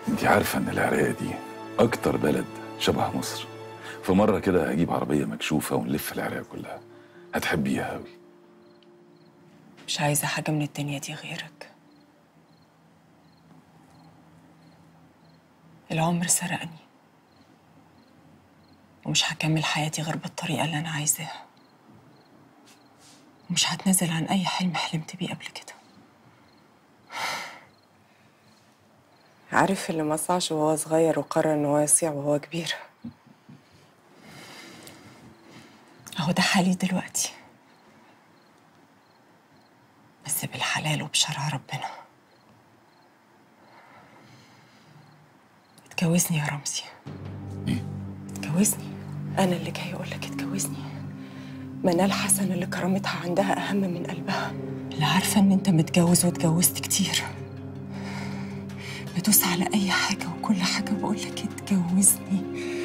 انت عارفه ان العراقيه دي اكتر بلد شبه مصر في مره كده هجيب عربيه مكشوفه ونلف العراق كلها هتحبيها قوي مش عايزة حاجة من الدنيا دي غيرك العمر سرقني ومش هكمل حياتي غير بالطريقة اللي أنا عايزاها ومش هتنازل عن أي حلم حلمت بيه قبل كده عارف اللي ما صعش وهو صغير وقرر إن هو يصيع وهو كبير أهو ده حالي دلوقتي بس بالحلال وبشرع ربنا اتجوزني يا رمزي ايه اتجوزني انا اللي جاي اقول لك اتجوزني منال حسن اللي كرامتها عندها اهم من قلبها اللي عارفه ان انت متجوز واتجوزت كتير بدوس على اي حاجه وكل حاجه بقول لك اتجوزني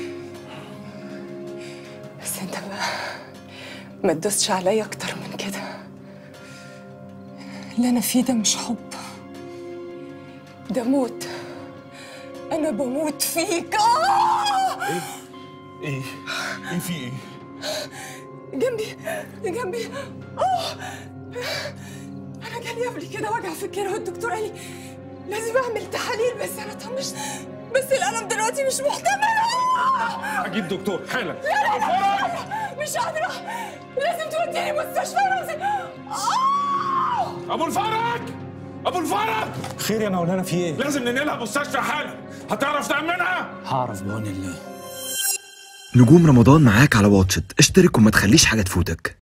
بس انت بقى ما تدوسش عليا اكتر من كده اللي انا فيه ده مش حب ده موت انا بموت فيك آه! ايه ايه ايه في ايه جنبي جنبي اه انا جالي قبل كده وجع في الكلى والدكتور قال لي لازم اعمل تحاليل بس انا طنشت بس الالم دلوقتي مش محتمل آه! اجيب دكتور حالا مش قادره لازم توديني مستشفى يا رمزي آه! ابو الفرج ابو الفرج خير يا مولانا في ايه؟ لازم ننقلها مستشفى حالا هتعرف تأمنها هعرف بعون الله نجوم رمضان معاك على واتشت اشترك وما تخليش حاجة تفوتك